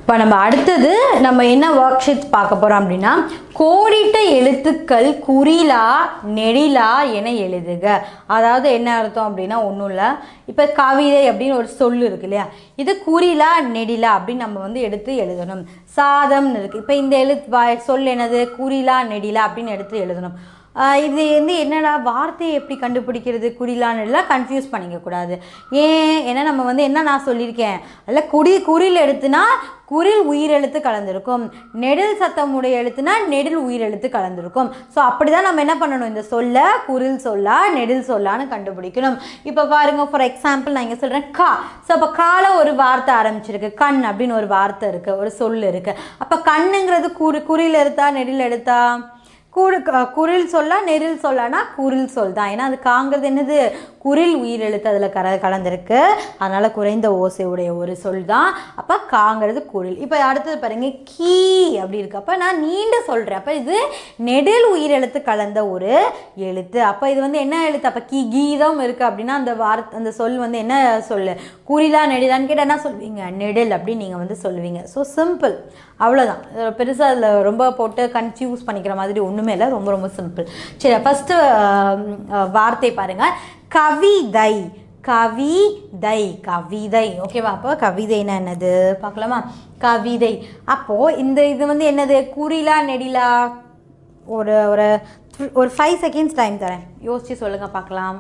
இப்போ நம்ம அடுத்தது நம்ம என்ன ஒர்க் ஷீட்ஸ் பார்க்க போகிறோம் அப்படின்னா கோடிட்ட எழுத்துக்கள் குறிலா நெடிலா என எழுதுக அதாவது என்ன அர்த்தம் அப்படின்னா ஒன்றும் இல்லை இப்போ கவிதை அப்படின்னு ஒரு சொல் இருக்கு இல்லையா இது குறிலா நெடிலா அப்படின்னு நம்ம வந்து எடுத்து எழுதணும் சாதம்னு இருக்குது இப்போ இந்த எழுத்து வா- சொல் என்னது குறிலா நெடிலா அப்படின்னு எடுத்து எழுதணும் ஆஹ் இது வந்து என்னடா வார்த்தையை எப்படி கண்டுபிடிக்கிறது குறிலான்னுலாம் கன்ஃபியூஸ் பண்ணிக்க கூடாது ஏன் ஏன்னா நம்ம வந்து என்ன நான் சொல்லியிருக்கேன் அதில் குடி குறில் எழுத்துனா குறில் உயிரெழுத்து கலந்திருக்கும் நெடில் சத்தமுடைய எழுத்துனா நெடில் உயிரெழுத்து கலந்திருக்கும் ஸோ அப்படி தான் நம்ம என்ன பண்ணணும் இந்த சொல்ல குரில் சொல்லா நெடில் சொல்லான்னு கண்டுபிடிக்கணும் இப்போ பாருங்க ஃபார் எக்ஸாம்பிள் நான் இங்கே சொல்கிறேன் கா ஸோ அப்போ கால ஒரு வார்த்தை ஆரம்பிச்சிருக்கு கண் அப்படின்னு ஒரு வார்த்தை இருக்குது ஒரு சொல் இருக்குது அப்போ கண்ணுங்கிறது குறி குறில் எழுத்தா நெடில் எழுத்தா கூடு க- குரில் சொல்லா நெரில் சொல்லானா குரில் சொல் தான் ஏன்னா அது காங்கிறது என்னது குரில் உயிரெழுத்து அதில் கர கலந்திருக்கு அதனால் குறைந்த ஓசை உடைய ஒரு சொல் தான் அப்போ காங்கிறது குரில் இப்போ அடுத்தது பாருங்க கீ அப்படி இருக்கு அப்போ நான் நீண்ட சொல்கிறேன் அப்போ இது நெடில் உயிரெழுத்து கலந்த ஒரு எழுத்து அப்போ இது வந்து என்ன எழுத்து அப்போ கீ கீதம் இருக்குது அப்படின்னா அந்த வார்த்தை அந்த சொல் வந்து என்ன சொல்லு குறிலா நெடிலான்னு கேட்டால் என்ன சொல்வீங்க நெடில் அப்படின்னு நீங்கள் வந்து சொல்லுவீங்க ஸோ சிம்பிள் அவ்வளோதான் பெருசாக அதில் ரொம்ப போட்டு கன்ஃபியூஸ் பண்ணிக்கிற மாதிரி ஒன்றுமே இல்லை ரொம்ப ரொம்ப சிம்பிள் சரி ஃபஸ்ட்டு வார்த்தை பாருங்கள் கவிதை கவிதை கவிதை ஓகேவா அப்போ கவிதைனா என்னது பார்க்கலாமா கவிதை அப்போது இந்த இது வந்து என்னது குறிலா நெடிலா ஒரு ஒரு ஒரு ஃபைவ் செகண்ட்ஸ் டைம் தரேன் யோசிச்சு சொல்லுங்கள் பார்க்கலாம்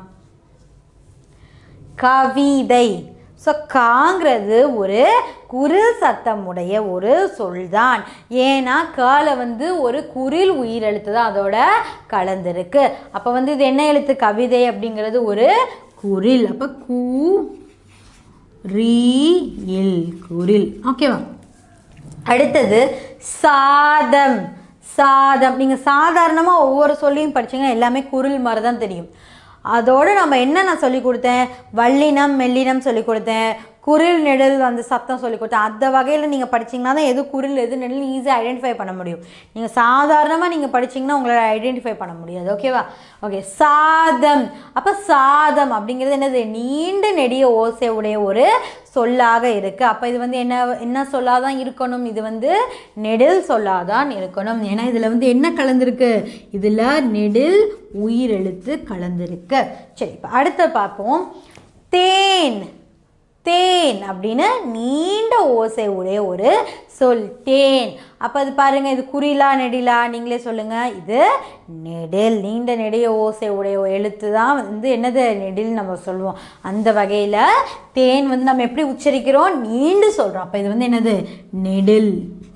கவிதை ஸோ காங்கிறது ஒரு குரில் சத்தமுடைய ஒரு சொல்தான் ஏன்னா கால வந்து ஒரு குரில் உயிரெழுத்து தான் அதோட கலந்துருக்கு அப்போ வந்து இது என்ன எழுத்து கவிதை அப்படிங்கிறது ஒரு குரில் அப்போ கூ ரீ இல் குரில் ஓகேவா அடுத்தது சாதம் சாதம் நீங்கள் சாதாரணமாக ஒவ்வொரு சொல்லியும் படிச்சீங்கன்னா எல்லாமே குரில் மாதிரி தான் தெரியும் அதோடு நம்ம என்ன நான் சொல்லி கொடுத்தேன் வல்லினம் மெல்லினம் சொல்லி கொடுத்தேன் குரில் நெடில் அந்த சத்தம் சொல்லி கொடுத்தேன் அந்த வகையில் நீங்கள் படிச்சீங்கன்னா தான் எது குரில் எது நெடில் ஈஸியாக ஐடென்டிஃபை பண்ண முடியும் நீங்கள் சாதாரணமாக நீங்கள் படிச்சீங்கன்னா உங்களால் ஐடென்டிஃபை பண்ண முடியாது ஓகேவா ஓகே சாதம் அப்போ சாதம் அப்படிங்கிறது என்னது நீண்ட நெடிய ஓசை உடைய ஒரு சொல்லாக இருக்குது அப்போ இது வந்து என்ன என்ன சொல்லாதான் இருக்கணும் இது வந்து நெடில் சொல்லாதான் இருக்கணும் ஏன்னா இதில் வந்து என்ன கலந்துருக்கு இதில் நெடில் உயிரெழுத்து கலந்துருக்கு சரி இப்போ அடுத்து பார்ப்போம் தேன் தேன் அப்படின்னு நீண்ட ஓசை உடைய ஒரு சொல் தேன் அப்போ அது பாருங்க இது குறிலா நெடிலா நீங்களே சொல்லுங்க இது நெடில் நீண்ட நெடிய ஓசை உடைய எழுத்து தான் வந்து என்னது நெடில் நம்ம சொல்லுவோம் அந்த வகையில் தேன் வந்து நம்ம எப்படி உச்சரிக்கிறோம் நீண்டு சொல்கிறோம் அப்போ இது வந்து என்னது நெடில்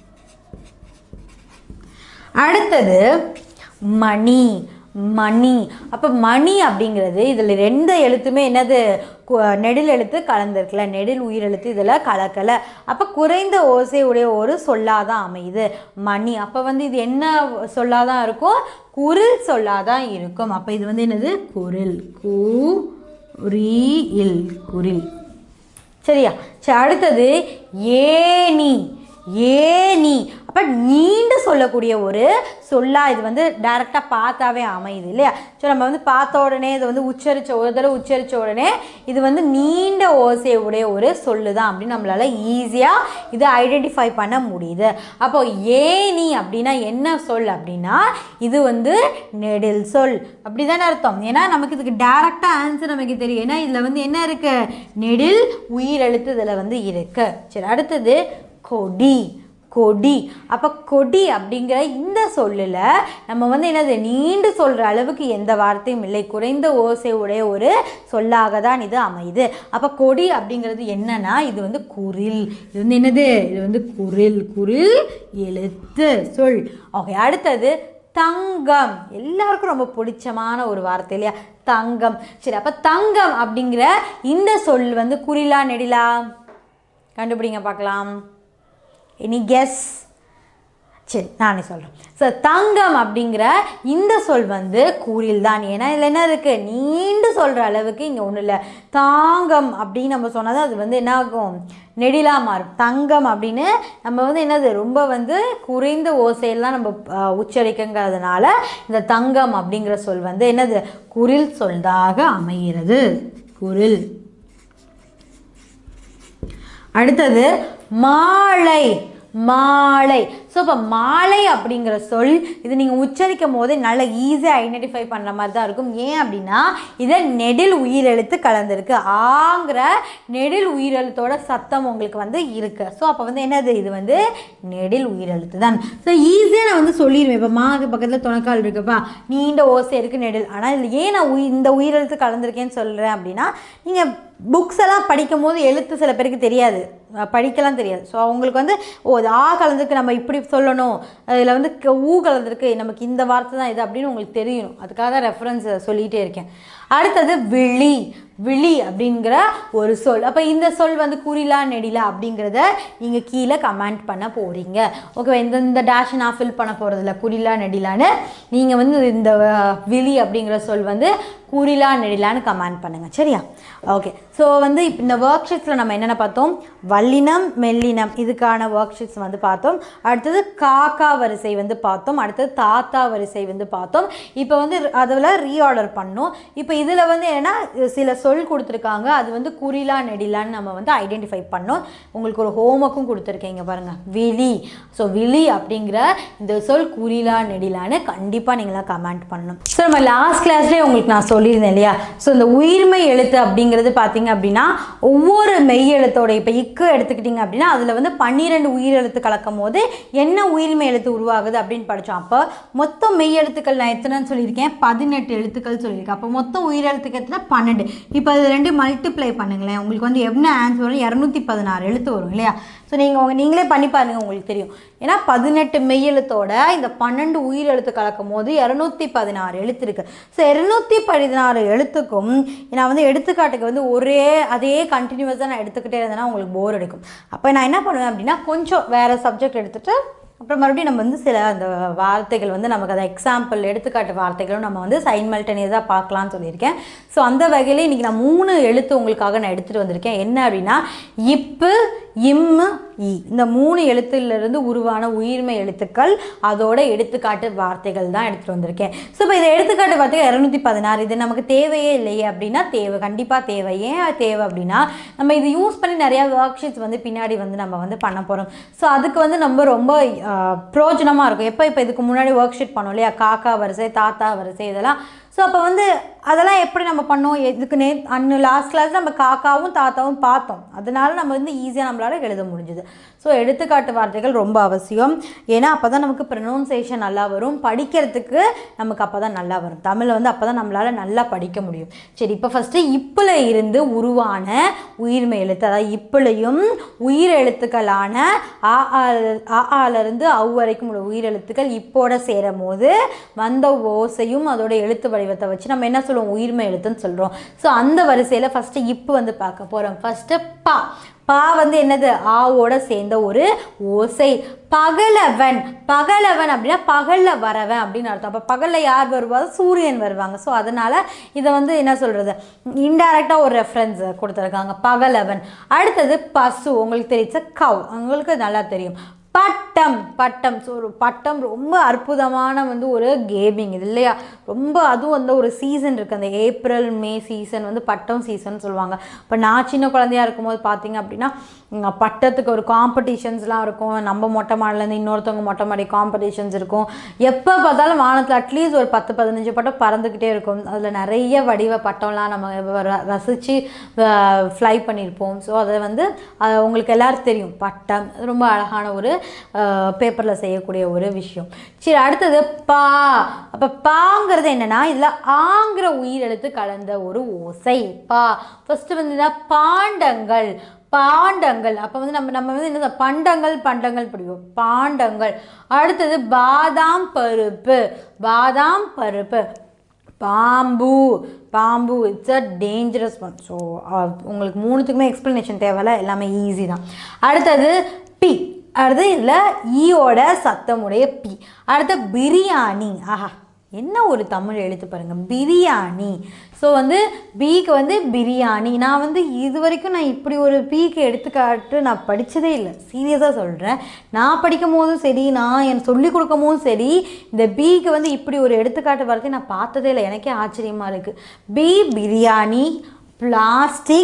அடுத்தது மணி மணி அப்போ மணி அப்படிங்கிறது இதில் ரெண்டு எழுத்துமே என்னது கு- நெடில் எழுத்து கலந்துருக்குல நெடில் உயிரெழுத்து இதில் கலக்கலை அப்போ குறைந்த ஓசை உடைய ஒரு சொல்லாதான் அமையுது மணி அப்போ வந்து இது என்ன சொல்லாதான் இருக்கும் குரில் சொல்லாதான் இருக்கும் அப்போ இது வந்து என்னது குரில் கு ரீ இல் குரில் சரியா சரி அடுத்தது ஏனி ஏனி அப்போ நீண்டு சொல்லக்கூடிய ஒரு சொல்லா இது வந்து டைரெக்டாக பார்த்தாவே அமையுது இல்லையா ஸோ நம்ம வந்து பார்த்த உடனே இது வந்து உச்சரித்த ஒரு தடவை உச்சரித்த உடனே இது வந்து நீண்ட ஓசை உடைய ஒரு சொல்லு தான் அப்படின்னு நம்மளால ஈஸியாக இதை ஐடென்டிஃபை பண்ண முடியுது அப்போ ஏனி அப்படின்னா என்ன சொல் அப்படின்னா இது வந்து நெடில் சொல் அப்படி தானே அர்த்தம் ஏன்னா நமக்கு இதுக்கு டேரெக்டாக ஆன்சர் நமக்கு தெரியும் ஏன்னா இதில் வந்து என்ன இருக்கு நெடில் உயிரெழுத்து இதில் வந்து இருக்கு சரி அடுத்தது கொடி கொடி அப்போ கொடி அப்படிங்கிற இந்த சொல்லில் நம்ம வந்து என்னது நீண்டு சொல்கிற அளவுக்கு எந்த வார்த்தையும் இல்லை குறைந்த ஓசை உடைய ஒரு சொல்லாக தான் இது அமையுது அப்போ கொடி அப்படிங்கிறது என்னன்னா இது வந்து குரில் இது வந்து என்னது இது வந்து குரில் குரில் எழுத்து சொல் ஓகே அடுத்தது தங்கம் எல்லாருக்கும் ரொம்ப பிடிச்சமான ஒரு வார்த்தை இல்லையா தங்கம் சரி அப்போ தங்கம் அப்படிங்கிற இந்த சொல் வந்து குறிலா நெடிலா கண்டுபிடிங்க பார்க்கலாம் எனி கெஸ் சரி நானே சொல்கிறேன் ஸோ தங்கம் அப்படிங்கிற இந்த சொல் வந்து கூறில் தான் ஏன்னா இதில் என்ன இருக்குது நீண்டு சொல்கிற அளவுக்கு இங்கே ஒன்றும் இல்லை தாங்கம் அப்படின்னு நம்ம சொன்னால் அது வந்து என்ன ஆகும் நெடிலா மாறும் தங்கம் அப்படின்னு நம்ம வந்து என்னது ரொம்ப வந்து குறைந்த ஓசையெல்லாம் நம்ம அஹ், உச்சரிக்கங்கிறதுனால இந்த தங்கம் அப்படிங்கிற சொல் வந்து என்னது குரில் சொல்தாக அமைகிறது குரில் அடுத்தது மாலை மாலை ஸோ இப்போ மாலை அப்படிங்கிற சொல் இது நீங்கள் உச்சரிக்கும் போதே நல்லா ஈஸியாக ஐடென்டிஃபை பண்ணுற மாதிரி தான் இருக்கும் ஏன் அப்படின்னா இதை நெடில் உயிரெழுத்து கலந்துருக்கு ஆங்கிற நெடில் உயிரெழுத்தோட சத்தம் உங்களுக்கு வந்து இருக்கு ஸோ அப்போ வந்து என்னது இது வந்து நெடில் உயிரெழுத்து தான் ஸோ ஈஸியாக நான் வந்து சொல்லிடுவேன் இப்போ மாக்கு பக்கத்தில் துணைக்கால் இருக்குப்பா நீண்ட ஓசை இருக்குது நெடில் ஆனால் இதில் ஏன் நான் உயி இந்த உயிரெழுத்து கலந்துருக்கேன்னு சொல்கிறேன் அப்படின்னா நீங்கள் புக்ஸ் எல்லாம் படிக்கும் போது எழுத்து சில பேருக்கு தெரியாது அஹ் படிக்கலாம் தெரியாது ஸோ அவங்களுக்கு வந்து ஓ இது ஆ கலந்துருக்கு நம்ம இப்படி சொல்லணும் இதில் வந்து க- ஊ கலந்துருக்கு நமக்கு இந்த வார்த்தை தான் இது அப்படின்னு உங்களுக்கு தெரியணும் அதுக்காக தான் ரெஃபரன்ஸ் சொல்லிகிட்டே இருக்கேன் அடுத்தது விழி விழி அப்படிங்கிற ஒரு சொல் அப்போ இந்த சொல் வந்து குறிலா நெடிலா அப்படிங்கிறத நீங்கள் கீழே கமெண்ட் பண்ண போகிறீங்க ஓகே இந்த இந்த டேஷ் நான் ஃபில் பண்ண போகிறதில்ல குறிலா நெடிலான்னு நீங்கள் வந்து இந்த அஹ், விழி அப்படிங்கிற சொல் வந்து குறிலா நெடிலான்னு கமெண்ட் பண்ணுங்கள் சரியா ஓகே ஸோ வந்து இப்போ இந்த ஒர்க் ஷீட்ஸில் நம்ம என்னென்ன பார்த்தோம் வல்லினம் மெல்லினம் இதுக்கான ஒர்க் ஷீட்ஸ் வந்து பார்த்தோம் அடுத்தது காக்கா வரிசை வந்து பார்த்தோம் அடுத்தது தாத்தா வரிசை வந்து பார்த்தோம் இப்போ வந்து அதில் ரீஆர்டர் பண்ணோம் இப்போ இதில் வந்து என்னென்னா சில சொல் கொடுத்துருக்காங்க அது வந்து குறிலா நெடிலான்னு நம்ம வந்து ஐடென்டிஃபை பண்ணோம் உங்களுக்கு ஒரு ஹோம்ஒர்க்கும் கொடுத்துருக்கீங்க பாருங்கள் விழி ஸோ விழி அப்படிங்கிற இந்த சொல் குறிலா நெடிலான்னு கண்டிப்பாக நீங்களாம் கமெண்ட் பண்ணணும் ஸோ நம்ம லாஸ்ட் கிளாஸ்லேயே உங்களுக்கு நான் சொல்லியிருந்தேன் இல்லையா ஸோ இந்த உயிர்மை எழுத்து அப்படிங்கிறது பார்த்தீங்க அப்படின்னா ஒவ்வொரு மெய் எழுத்தோட இப்போ இக்கு எடுத்துக்கிட்டிங்க அப்படின்னா அதில் வந்து பன்னிரெண்டு உயிரெழுத்து கலக்கும் போது என்ன உயிர்மை எழுத்து உருவாகுது அப்படின்னு படித்தோம் அப்போ மொத்தம் மெய் எழுத்துக்கள் நான் எத்தனைன்னு சொல்லியிருக்கேன் பதினெட்டு எழுத்துக்கள் சொல்லியிருக்கேன் அப்போ மொத்தம் உயிரெழுத்துக்கு எத்தனை பன்னெண்டு இப்போ அது ரெண்டு மல்டிப்ளை பண்ணுங்களேன் உங்களுக்கு வந்து என்ன ஆன்சர் வரும் இரநூத்தி பதினாறு எழுத்து வரும் இல்லையா ஸோ நீங்கள் உங்க நீங்களே பண்ணி பாருங்க உங்களுக்கு தெரியும் ஏன்னா பதினெட்டு மெய்யெழுத்தோட இந்த பன்னெண்டு உயிரெழுத்து கலக்கும் போது இரநூத்தி பதினாறு எழுத்து இருக்குது ஸோ இரநூத்தி பதினாறு எழுத்துக்கும் நான் வந்து எடுத்துக்காட்டுக்கு வந்து ஒரே அதே கண்டினியூஸாக நான் எடுத்துக்கிட்டே இருந்தேன்னா உங்களுக்கு போர் அடிக்கும் அப்போ நான் என்ன பண்ணுவேன் அப்படின்னா கொஞ்சம் வேறு சப்ஜெக்ட் எடுத்துகிட்டு அப்புறம் மறுபடியும் நம்ம வந்து சில அந்த வார்த்தைகள் வந்து நமக்கு அதை எக்ஸாம்பிள் எடுத்துக்காட்டு வார்த்தைகளும் நம்ம வந்து சைன்மல்டேனியஸாக பார்க்கலாம்னு சொல்லியிருக்கேன் ஸோ அந்த வகையில் இன்றைக்கி நான் மூணு எழுத்து உங்களுக்காக நான் எடுத்துகிட்டு வந்திருக்கேன் என்ன அப்படின்னா இப்பு இம்மு இ இந்த மூணு எழுத்துலேருந்து உருவான உயிர்மை எழுத்துக்கள் அதோட எடுத்துக்காட்டு வார்த்தைகள் தான் எடுத்துகிட்டு வந்திருக்கேன் ஸோ இப்போ இதை எடுத்துக்காட்டு வார்த்தைகள் இரநூத்தி பதினாறு இது நமக்கு தேவையே இல்லையே அப்படின்னா தேவை கண்டிப்பாக தேவை ஏன் அது தேவை அப்படின்னா நம்ம இது யூஸ் பண்ணி நிறையா ஒர்க் ஷீட்ஸ் வந்து பின்னாடி வந்து நம்ம வந்து பண்ண போகிறோம் ஸோ அதுக்கு வந்து நம்ம ரொம்ப பிரோஜனமாக இருக்கும் எப்போ இப்போ இதுக்கு முன்னாடி ஒர்க் ஷீட் பண்ணோம் இல்லையா காக்கா வரிசை தாத்தா வரிசை இதெல்லாம் ஸோ அப்போ வந்து அதெல்லாம் எப்படி நம்ம பண்ணோம் எதுக்கு நே அன்னு லாஸ்ட் கிளாஸ் நம்ம காக்காவும் தாத்தாவும் பார்த்தோம் அதனால நம்ம வந்து ஈஸியாக நம்மளால எழுத முடிஞ்சுது ஸோ எடுத்துக்காட்டு வார்த்தைகள் ரொம்ப அவசியம் ஏன்னா அப்போ தான் நமக்கு ப்ரொனவுன்சேஷன் நல்லா வரும் படிக்கிறதுக்கு நமக்கு அப்போ தான் நல்லா வரும் தமிழில் வந்து அப்போ தான் நம்மளால் நல்லா படிக்க முடியும் சரி இப்போ ஃபஸ்ட்டு இப்பில் இருந்து உருவான உயிர்மை எழுத்து அதாவது இப்பிலையும் உயிர் எழுத்துக்களான ஆ ஆல- ஆ ஆலேருந்து அவ் வரைக்கும் உள்ள உயிரெழுத்துக்கள் இப்போட சேரும் போது வந்த ஓசையும் அதோட எழுத்து வடிவத்தை வச்சு நம்ம என்ன சொல்லுவோம் உயிர்மை எழுத்துன்னு சொல்கிறோம் ஸோ அந்த வரிசையில் ஃபஸ்ட்டு இப்பு வந்து பார்க்க போகிறோம் ஃபஸ்ட்டு பா பா வந்து என்னது ஆவோட சேர்ந்த ஒரு ஓசை பகலவன் பகலவன் அப்படின்னா பகலில் வரவன் அப்படின்னு அர்த்தம் அப்போ பகலில் யார் வருவாங்க சூரியன் வருவாங்க ஸோ அதனால் இதை வந்து என்ன சொல்கிறது இன்டைரக்டாக ஒரு ரெஃபரன்ஸ் கொடுத்துருக்காங்க பகலவன் அடுத்தது பசு உங்களுக்கு தெரியுச்ச கவ் உங்களுக்கு நல்லா தெரியும் பட்டம் பட்டம் ஸோ ஒரு பட்டம் ரொம்ப அற்புதமான வந்து ஒரு கேமிங் இது இல்லையா ரொம்ப அதுவும் வந்து ஒரு சீசன் இருக்குது அந்த ஏப்ரல் மே சீசன் வந்து பட்டம் சீசன் சொல்லுவாங்க இப்போ நான் சின்ன குழந்தையா இருக்கும்போது பார்த்தீங்க அப்படின்னா உம், பட்டத்துக்கு ஒரு காம்படிஷன்ஸ்லாம் இருக்கும் நம்ம மொட்டை மாடிலேருந்து இன்னொருத்தவங்க மொட்டை மாடி காம்படிஷன்ஸ் இருக்கும் எப்போ பார்த்தாலும் வானத்தில் அட்லீஸ்ட் ஒரு பத்து பதினஞ்சு பட்டம் பறந்துக்கிட்டே இருக்கும் அதில் நிறைய வடிவ பட்டம்லாம் நம்ம ர- ரசித்து ஃப்ளை பண்ணியிருப்போம் ஸோ அதை வந்து அது உங்களுக்கு எல்லாருக்கும் தெரியும் பட்டம் அது ரொம்ப அழகான ஒரு பேப்பரில் செய்யக்கூடிய ஒரு விஷயம் சரி அடுத்தது பா அப்போ பாங்கிறது என்னன்னா இதில் ஆங்கிற உயிரெழுத்து கலந்த ஒரு ஓசை பா ஃபஸ்ட்டு வந்து என்ன பாண்டங்கள் பாண்டங்கள் அப்போ வந்து நம்ம நம்ம வந்து என்ன பண்டங்கள் பண்டங்கள் பிடிக்கும் பாண்டங்கள் அடுத்தது பாதாம் பருப்பு பாதாம் பருப்பு பாம்பு பாம்பு it's a dangerous one so உங்களுக்கு மூணுத்துக்குமே எக்ஸ்ப்ளனேஷன் தேவையில்ல எல்லாமே ஈஸி தான் அடுத்தது பி அடுத்து இதில் ஈயோட சத்தமுடைய பி அடுத்து பிரியாணி ஆஹா என்ன ஒரு தமிழ் எழுத்து பாருங்க பிரியாணி ஸோ வந்து பீக்கு வந்து பிரியாணி நான் வந்து இது வரைக்கும் நான் இப்படி ஒரு பீக்கு எடுத்துக்காட்டு நான் படித்ததே இல்லை சீரியஸாக சொல்கிறேன் நான் படிக்கும் போதும் சரி நான் என் சொல்லிக் கொடுக்கும் போதும் சரி இந்த பீக்கு வந்து இப்படி ஒரு எடுத்துக்காட்டு வார்த்தை நான் பார்த்ததே இல்லை எனக்கே ஆச்சரியமாக இருக்குது பி பிரியாணி பிளாஸ்டிக்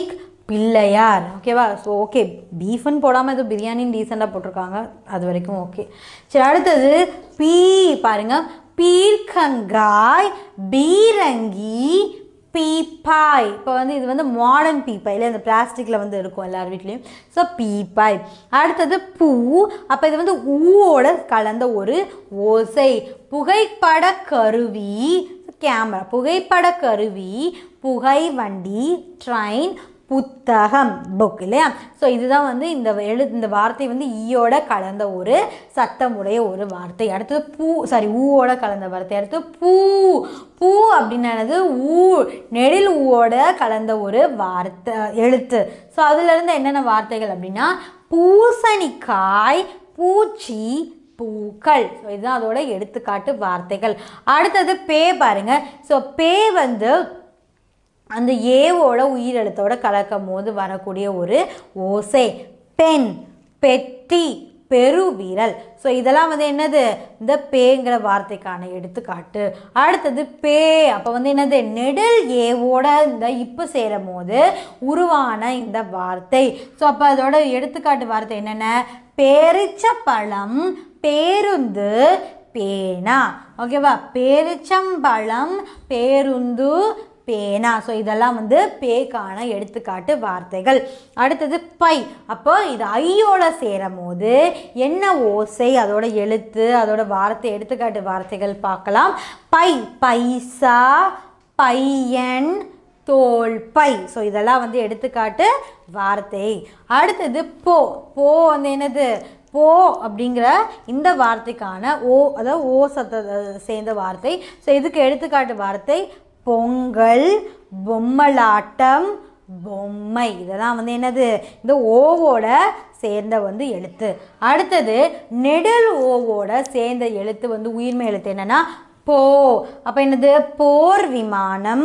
பிள்ளையார் ஓகேவா ஸோ ஓகே பீஃப்னு போடாமல் ஏதோ பிரியாணின்னு டீசெண்டாக போட்டிருக்காங்க அது வரைக்கும் ஓகே சரி அடுத்தது பீ பாருங்க பீர்க்கங்காய் பீரங்கி பீப்பாய் இப்போ வந்து இது வந்து மாடர்ன் பீப்பாய் இல்லை இந்த பிளாஸ்டிக்கில் வந்து இருக்கும் எல்லார் வீட்லேயும் ஸோ பீப்பாய் அடுத்தது பூ அப்போ இது வந்து ஊவோட கலந்த ஒரு ஓசை புகைப்பட கருவி கேமரா புகைப்பட கருவி புகை வண்டி ட்ரெயின் புத்தகம் புக் இல்லையா ஸோ இதுதான் வந்து இந்த எழு இந்த வார்த்தை வந்து ஈயோட கலந்த ஒரு சத்தமுடைய ஒரு வார்த்தை அடுத்தது பூ சாரி ஊவோட கலந்த வார்த்தை அடுத்து பூ பூ அப்படின்னது ஊ நெடில் ஊவோட கலந்த ஒரு வார்த்தை எழுத்து ஸோ அதுலேருந்து என்னென்ன வார்த்தைகள் அப்படின்னா பூசணிக்காய் பூச்சி பூக்கள் ஸோ இதுதான் அதோட எடுத்துக்காட்டு வார்த்தைகள் அடுத்தது பே பாருங்க ஸோ பே வந்து அந்த ஏவோட உயிரெழுத்தோட கலக்கும் போது வரக்கூடிய ஒரு ஓசை பெண் பெட்டி பெருவிரல் ஸோ இதெல்லாம் வந்து என்னது இந்த பேங்கிற வார்த்தைக்கான எடுத்துக்காட்டு அடுத்தது பே அப்போ வந்து என்னது நெடில் ஏவோட இந்த இப்பு சேரும் போது உருவான இந்த வார்த்தை ஸோ அப்போ அதோட எடுத்துக்காட்டு வார்த்தை என்னென்ன பேரிச்ச பழம் பேருந்து பேனா ஓகேவா பேரிச்சம்பழம் பேருந்து பேனா ஸோ இதெல்லாம் வந்து பேக்கான எடுத்துக்காட்டு வார்த்தைகள் அடுத்தது பை அப்போ இது ஐயோட சேரும் போது என்ன ஓசை அதோட எழுத்து அதோட வார்த்தை எடுத்துக்காட்டு வார்த்தைகள் பார்க்கலாம் பை பைசா பையன் தோல் பை ஸோ இதெல்லாம் வந்து எடுத்துக்காட்டு வார்த்தை அடுத்தது போ போ வந்து என்னது போ அப்படிங்கிற இந்த வார்த்தைக்கான ஓ அதாவது ஓ சத்த சேர்ந்த வார்த்தை ஸோ இதுக்கு எடுத்துக்காட்டு வார்த்தை பொங்கல் பொம்மலாட்டம் பொம்மை இதெல்லாம் வந்து என்னது இந்த ஓவோட சேர்ந்த வந்து எழுத்து அடுத்தது நெடில் ஓவோட சேர்ந்த எழுத்து வந்து உயிர்மை எழுத்து என்னன்னா போ அப்போ என்னது போர் விமானம்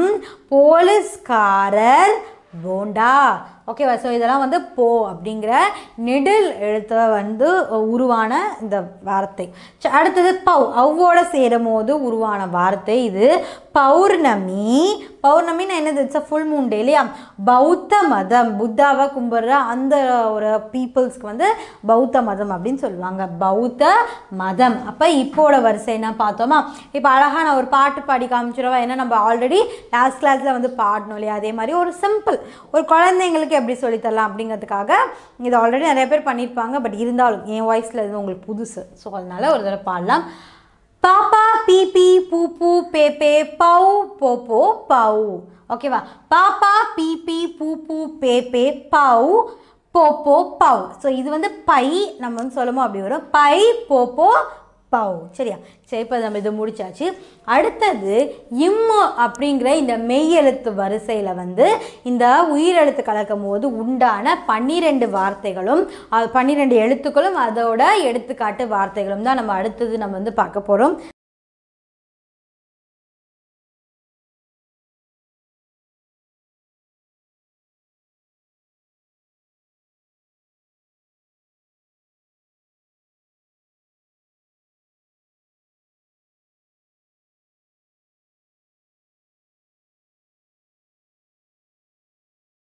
போலீஸ்காரர் போண்டா ஓகேவா ஸோ இதெல்லாம் வந்து போ அப்படிங்கிற நெடில் எழுத்த வந்து உருவான இந்த வார்த்தை ச- அடுத்தது பவ் அவ்வோட சேரும் போது உருவான வார்த்தை இது பௌர்ணமி பௌர்ணமின்னு என்னது it's a full moon day இல்லையா பௌத்த மதம் புத்தாவை கும்பிட்ற அந்த ஒரு பீப்புள்ஸ்க்கு வந்து பௌத்த மதம் அப்படின்னு சொல்லுவாங்க பௌத்த மதம் அப்போ இப்போட வரிசை என்ன பார்த்தோமா இப்போ அழகாக நான் ஒரு பாட்டு பாடி காமிச்சிருவா ஏன்னா நம்ம ஆல்ரெடி லாஸ்ட் கிளாஸில் வந்து பாடணும் இல்லையா அதே மாதிரி ஒரு சிம்பிள் ஒரு குழந்தைங்களுக்கு எப்படி சொல்லித்தரலாம் அப்படிங்கிறதுக்காக இது ஆல்ரெடி நிறைய பேர் பண்ணியிருப்பாங்க பட் இருந்தாலும் என் வாய்ஸில் இது உங்களுக்கு புதுசு ஸோ அதனால ஒரு தடவை பாடலாம் பாப்பா பீ பீ பூ பூ பே பே பௌ போ போ பௌ ஓகேவா பாப்பா பீ பீ பூ பூ பே பே பௌ போ போ பௌ ஸோ இது வந்து பை நம்ம வந்து சொல்லுமோ அப்படி வரும் பை போ போ பௌ சரியா சரி இப்போ நம்ம இது முடிச்சாச்சு அடுத்தது இம்மு அப்படிங்கிற இந்த மெய்யெழுத்து வரிசையில் வந்து இந்த உயிரெழுத்து கலக்கும் போது உண்டான பன்னிரெண்டு வார்த்தைகளும் அது பன்னிரெண்டு எழுத்துக்களும் அதோட எடுத்துக்காட்டு வார்த்தைகளும் தான் நம்ம அடுத்தது நம்ம வந்து பார்க்க போகிறோம்